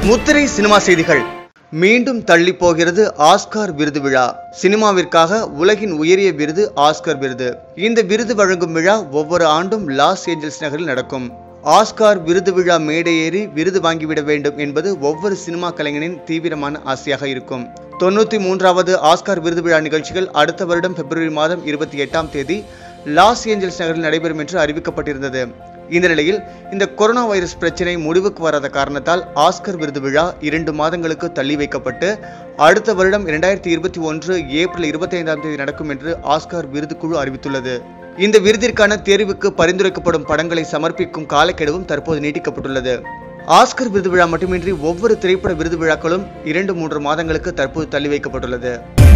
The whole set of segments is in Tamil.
முத்திரை சினிமா செய்திகள் மீண்டும் தள்ளி போகிறது ஆஸ்கார் விருது விழா சினிமாவிற்காக உலகின் உயரிய விருது ஆஸ்கர் விருது இந்த விருது வழங்கும் விழா ஒவ்வொரு ஆண்டும் லாஸ் ஏஞ்சல்ஸ் நகரில் நடக்கும் ஆஸ்கார் விருது விழா மேடை ஏறி விருது வாங்கிவிட வேண்டும் என்பது ஒவ்வொரு சினிமா கலைஞனின் தீவிரமான ஆசையாக இருக்கும் தொண்ணூத்தி மூன்றாவது ஆஸ்கார் விருது விழா நிகழ்ச்சிகள் அடுத்த வருடம் பிப்ரவரி மாதம் இருபத்தி எட்டாம் தேதி லாஸ் ஏஞ்சல்ஸ் நகரில் நடைபெறும் என்று அறிவிக்கப்பட்டிருந்தது இந்த நிலையில் இந்த கொரோனா வைரஸ் பிரச்சினை முடிவுக்கு வராத காரணத்தால் ஆஸ்கர் விருது விழா இரண்டு மாதங்களுக்கு தள்ளி வைக்கப்பட்டு அடுத்த வருடம் இரண்டாயிரத்தி இருபத்தி ஒன்று ஏப்ரல் இருபத்தி ஐந்தாம் தேதி நடக்கும் என்று ஆஸ்கார் விருது குழு அறிவித்துள்ளது இந்த விருதிற்கான தேர்வுக்கு பரிந்துரைக்கப்படும் படங்களை சமர்ப்பிக்கும் காலக்கெடுவும் தற்போது நீட்டிக்கப்பட்டுள்ளது ஆஸ்கர் விருது விழா மட்டுமின்றி ஒவ்வொரு திரைப்பட விருது விழாக்களும் இரண்டு மூன்று மாதங்களுக்கு தற்போது தள்ளி வைக்கப்பட்டுள்ளது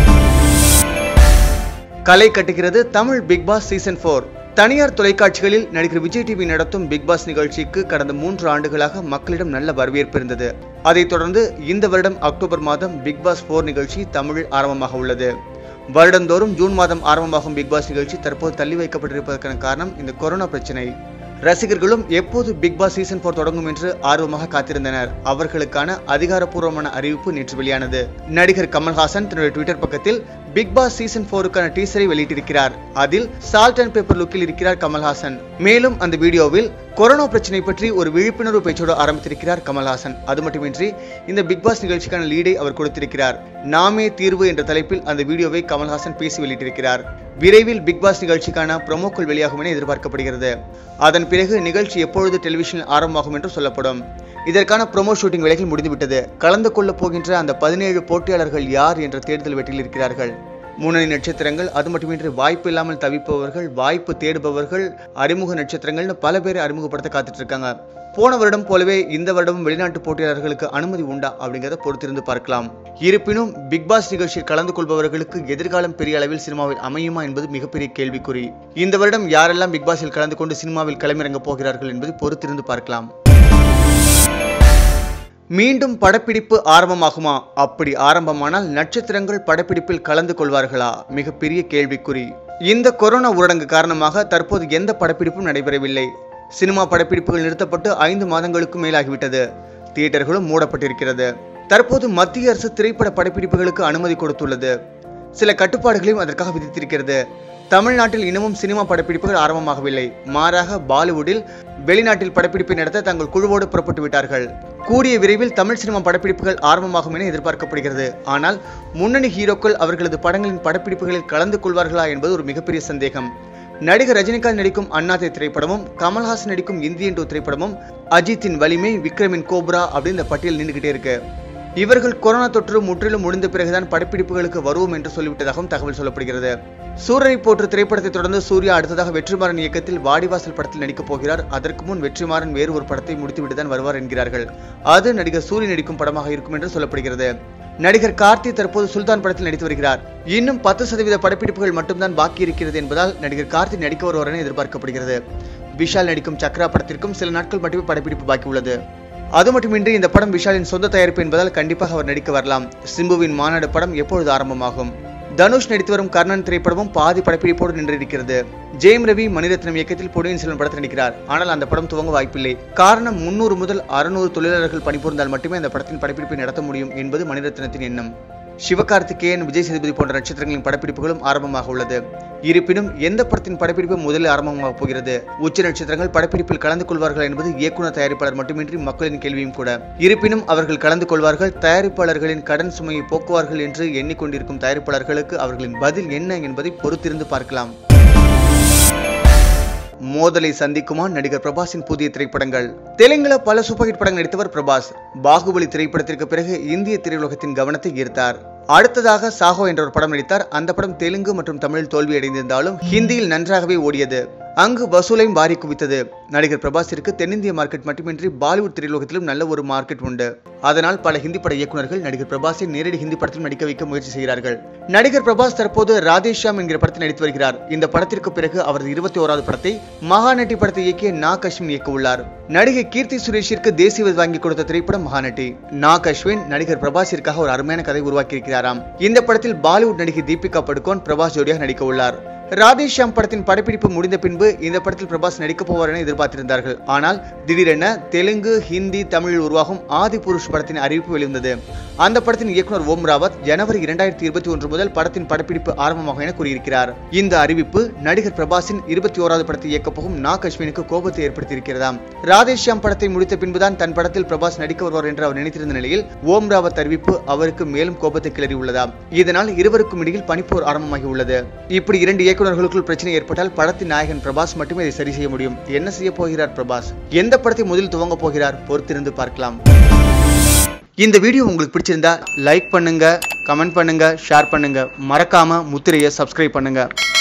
கலை கட்டுகிறது Tamil Bigg Boss season four தனியார் தொலைக்காட்சிகளில் நடிகர் விஜய் டிவி நடத்தும் பிக் பாஸ் நிகழ்ச்சிக்கு கடந்த மூன்று ஆண்டுகளாக மக்களிடம் நல்ல வரவேற்பு இருந்தது அதைத் தொடர்ந்து இந்த வருடம் அக்டோபர் மாதம் பிக் பாஸ் போர் நிகழ்ச்சி தமிழில் ஆரம்பமாக உள்ளது வருடந்தோறும் ஜூன் மாதம் ஆரம்பமாகும் பிக் பாஸ் நிகழ்ச்சி தற்போது தள்ளி வைக்கப்பட்டிருப்பதற்கான காரணம் இந்த கொரோனா பிரச்சினை ரசிகர்களும் எப்போது பிக் பாஸ் சீசன் போர் தொடங்கும் என்று ஆர்வமாக காத்திருந்தனர் அவர்களுக்கான அதிகாரப்பூர்வமான அறிவிப்பு நேற்று வெளியானது நடிகர் கமல்ஹாசன் தன்னுடைய ட்விட்டர் பக்கத்தில் பிக் பாஸ் சீசன் போருக்கான டீசரை வெளியிட்டிருக்கிறார் அதில் சால்ட் அண்ட் பேப்பர் லுக்கில் இருக்கிறார் கமல்ஹாசன் மேலும் அந்த வீடியோவில் கொரோனா பிரச்சனை பற்றி ஒரு விழிப்புணர்வு பேச்சோடு ஆரம்பித்திருக்கிறார் கமல்ஹாசன் அது மட்டுமின்றி இந்த பிக் பாஸ் நிகழ்ச்சிக்கான லீடை அவர் கொடுத்திருக்கிறார் நாமே தீர்வு என்ற தலைப்பில் அந்த வீடியோவை கமல்ஹாசன் பேசி வெளியிட்டிருக்கிறார் விரைவில் பிக் பாஸ் நிகழ்ச்சிக்கான ப்ரொமோக்கள் வெளியாகும் என எதிர்பார்க்கப்படுகிறது அதன் பிறகு நிகழ்ச்சி எப்பொழுது டெலிவிஷனில் ஆரம்பமாகும் என்று சொல்லப்படும் இதற்கான ப்ரோமோ ஷூட்டிங் வேலைகள் முடிந்துவிட்டது கலந்து கொள்ளப் போகின்ற அந்த பதினேழு போட்டியாளர்கள் யார் என்ற தேர்தல் வெற்றியில் இருக்கிறார்கள் முன்னணி நட்சத்திரங்கள் அது மட்டுமின்றி வாய்ப்பு இல்லாமல் தவிப்பவர்கள் வாய்ப்பு தேடுபவர்கள் அறிமுக நட்சத்திரங்கள்னு பல பேரை அறிமுகப்படுத்த காத்துட்டு இருக்காங்க போன வருடம் போலவே இந்த வருடமும் வெளிநாட்டு போட்டியாளர்களுக்கு அனுமதி உண்டா அப்படிங்கிறத பொறுத்திருந்து பார்க்கலாம் இருப்பினும் பிக் பாஸ் நிகழ்ச்சியில் கலந்து கொள்பவர்களுக்கு எதிர்காலம் பெரிய அளவில் சினிமாவில் அமையுமா என்பது மிகப்பெரிய கேள்விக்குறி இந்த வருடம் யாரெல்லாம் பிக் பாஸில் கலந்து கொண்டு சினிமாவில் களமிறங்க போகிறார்கள் என்பதை பொறுத்திருந்து பார்க்கலாம் மீண்டும் படப்பிடிப்பு ஆரம்பமாகுமா அப்படி ஆரம்பமானால் நட்சத்திரங்கள் படப்பிடிப்பில் கலந்து கொள்வார்களா மிகப்பெரிய கேள்விக்குறி இந்த கொரோனா ஊரடங்கு காரணமாக தற்போது எந்த படப்பிடிப்பும் நடைபெறவில்லை சினிமா படப்பிடிப்புகள் நிறுத்தப்பட்டு ஐந்து மாதங்களுக்கும் மேலாகிவிட்டது தியேட்டர்களும் மூடப்பட்டிருக்கிறது தற்போது மத்திய அரசு திரைப்பட படப்பிடிப்புகளுக்கு அனுமதி கொடுத்துள்ளது சில கட்டுப்பாடுகளையும் அதற்காக விதித்திருக்கிறது தமிழ்நாட்டில் இன்னமும் சினிமா படப்பிடிப்புகள் ஆரம்பமாகவில்லை மாறாக பாலிவுட்டில் வெளிநாட்டில் படப்பிடிப்பை நடத்த தங்கள் குழுவோடு புறப்பட்டு விட்டார்கள் கூடிய விரைவில் தமிழ் சினிமா படப்பிடிப்புகள் ஆரம்பமாகும் என எதிர்பார்க்கப்படுகிறது ஆனால் முன்னணி ஹீரோக்கள் அவர்களது படங்களின் படப்பிடிப்புகளில் கலந்து கொள்வார்களா என்பது ஒரு மிகப்பெரிய சந்தேகம் நடிகர் ரஜினிகாந்த் நடிக்கும் அண்ணாத்தை திரைப்படமும் கமல்ஹாசன் நடிக்கும் இந்தியன் டூ திரைப்படமும் அஜித்தின் வலிமை விக்ரமின் கோப்ரா அப்படின்னு இந்த பட்டியல் நின்றுகிட்டே இருக்கு இவர்கள் கொரோனா தொற்று முற்றிலும் முடிந்த பிறகுதான் படப்பிடிப்புகளுக்கு வருவோம் என்று சொல்லிவிட்டதாகவும் தகவல் சொல்லப்படுகிறது சூரரை போற்று திரைப்படத்தை தொடர்ந்து சூர்யா அடுத்ததாக வெற்றிமாறன் இயக்கத்தில் வாடிவாசல் படத்தில் நடிக்கப் போகிறார் அதற்கு முன் வெற்றிமாறன் வேறு ஒரு படத்தை முடித்துவிட்டு தான் வருவார் என்கிறார்கள் அது நடிகர் சூரிய நடிக்கும் படமாக இருக்கும் என்று சொல்லப்படுகிறது நடிகர் கார்த்தி தற்போது சுல்தான் படத்தில் நடித்து வருகிறார் இன்னும் பத்து சதவீத படப்பிடிப்புகள் மட்டும்தான் பாக்கி இருக்கிறது என்பதால் நடிகர் கார்த்தி நடிக்க வருவார் என எதிர்பார்க்கப்படுகிறது விஷால் நடிக்கும் சக்ரா படத்திற்கும் சில நாட்கள் மட்டுமே படப்பிடிப்பு பாக்கி உள்ளது அது மட்டுமின்றி இந்த படம் விஷாலின் சொந்த தயாரிப்பு என்பதால் கண்டிப்பாக அவர் நடிக்க வரலாம் சிம்புவின் மாநாடு படம் எப்பொழுது ஆரம்பமாகும் தனுஷ் நடித்து வரும் கர்ணன் திரைப்படமும் பாதி படப்பிடிப்போடு நின்றிருக்கிறது ஜெயம் ரவி மணிரத்னம் இயக்கத்தில் பொன்னியின் செல்வன் படத்தில் நடிக்கிறார் ஆனால் அந்த படம் துவங்க வாய்ப்பில்லை காரணம் முன்னூறு முதல் அறுநூறு தொழிலாளர்கள் பணிபுரிந்தால் மட்டுமே அந்த படத்தின் படப்பிடிப்பை நடத்த முடியும் என்பது மணிரத்னத்தின் எண்ணம் சிவகார்த்திகேயன் விஜய் சேதுபதி போன்ற நட்சத்திரங்களின் படப்பிடிப்புகளும் ஆரம்பமாக உள்ளது இருப்பினும் எந்த படத்தின் படப்பிடிப்பு முதலில் ஆரம்பமாக போகிறது உச்ச நட்சத்திரங்கள் படப்பிடிப்பில் கலந்து கொள்வார்கள் என்பது இயக்குனர் தயாரிப்பாளர் மட்டுமின்றி மக்களின் கேள்வியும் கூட இருப்பினும் அவர்கள் கலந்து கொள்வார்கள் தயாரிப்பாளர்களின் கடன் சுமையை போக்குவார்கள் என்று எண்ணிக்கொண்டிருக்கும் தயாரிப்பாளர்களுக்கு அவர்களின் பதில் என்ன என்பதை பொறுத்திருந்து பார்க்கலாம் மோதலை சந்திக்குமா நடிகர் பிரபாஸின் புதிய திரைப்படங்கள் தெலுங்குல பல சூப்பர் ஹிட் படங்கள் நடித்தவர் பிரபாஸ் பாகுபலி திரைப்படத்திற்கு பிறகு இந்திய திரையுலகத்தின் கவனத்தை ஈர்த்தார் அடுத்ததாக சாஹோ என்ற ஒரு படம் நடித்தார் அந்த படம் தெலுங்கு மற்றும் தமிழில் தோல்வியடைந்திருந்தாலும் ஹிந்தியில் நன்றாகவே ஓடியது அங்கு வசூலையும் வாரி குவித்தது நடிகர் பிரபாஸிற்கு தென்னிந்திய மார்க்கெட் மட்டுமின்றி பாலிவுட் திரையுலகத்திலும் நல்ல ஒரு மார்க்கெட் உண்டு அதனால் பல ஹிந்தி பட இயக்குநர்கள் நடிகர் பிரபாஸை நேரடி ஹிந்தி படத்தில் நடிக்க வைக்க முயற்சி செய்கிறார்கள் நடிகர் பிரபாஸ் தற்போது ராதேஷ்யாம் என்கிற படத்தில் நடித்து வருகிறார் இந்த படத்திற்கு பிறகு அவரது இருபத்தி ஓராவது படத்தை மகாநட்டி படத்தை இயக்கிய நாக் அஸ்வின் இயக்க உள்ளார் நடிகை கீர்த்தி சுரேஷிற்கு தேசிய விருது வாங்கி கொடுத்த திரைப்படம் மகாநட்டி நாக் அஸ்வின் நடிகர் பிரபாஸிற்காக ஒரு அருமையான கதை உருவாக்கியிருக்கிறாராம் இந்த படத்தில் பாலிவுட் நடிகை தீபிகா படுகோன் பிரபாஸ் ஜோடியாக நடிக்க உள்ளார் ராதேஷியாம் படத்தின் படப்பிடிப்பு முடிந்த பின்பு இந்த படத்தில் பிரபாஸ் நடிக்கப் போவார் என எதிர்பார்த்திருந்தார்கள் ஆனால் திடீரென தெலுங்கு ஹிந்தி தமிழில் உருவாகும் ஆதி புருஷ் படத்தின் அறிவிப்பு வெளிவந்தது அந்த படத்தின் இயக்குனர் ஓம் ராவத் ஜனவரி இரண்டாயிரத்தி இருபத்தி ஒன்று முதல் படத்தின் படப்பிடிப்பு ஆரம்பமாகும் என கூறியிருக்கிறார் இந்த அறிவிப்பு நடிகர் பிரபாஸின் இருபத்தி ஓராவது படத்தை இயக்கப் போகும் நாக் அஸ்வினுக்கு கோபத்தை ஏற்படுத்தியிருக்கிறதாம் ராதேஷியாம் படத்தை முடித்த பின்புதான் தன் படத்தில் பிரபாஸ் நடிக்க வருவார் என்று அவர் நினைத்திருந்த நிலையில் ஓம் ராவத் அறிவிப்பு அவருக்கு மேலும் கோபத்தை கிளறியுள்ளதாம் இதனால் இருவருக்கும் இடையில் பனிப்போர் ஆரம்பமாகி உள்ளது இப்படி இரண்டு இயக்குநர்களுக்குள் பிரச்சனை ஏற்பட்டால் படத்தின் நாயகன் பிரபாஸ் மட்டுமே இதை சரி செய்ய முடியும் என்ன செய்ய போகிறார் பிரபாஸ் எந்த படத்தை முதலில் துவங்க போகிறார் பொறுத்திருந்து பார்க்கலாம் இந்த வீடியோ உங்களுக்கு பிடிச்சிருந்தா லைக் பண்ணுங்க கமெண்ட் பண்ணுங்க ஷேர் பண்ணுங்க மறக்காம முத்திரையை சப்ஸ்கிரைப் பண்ணுங்க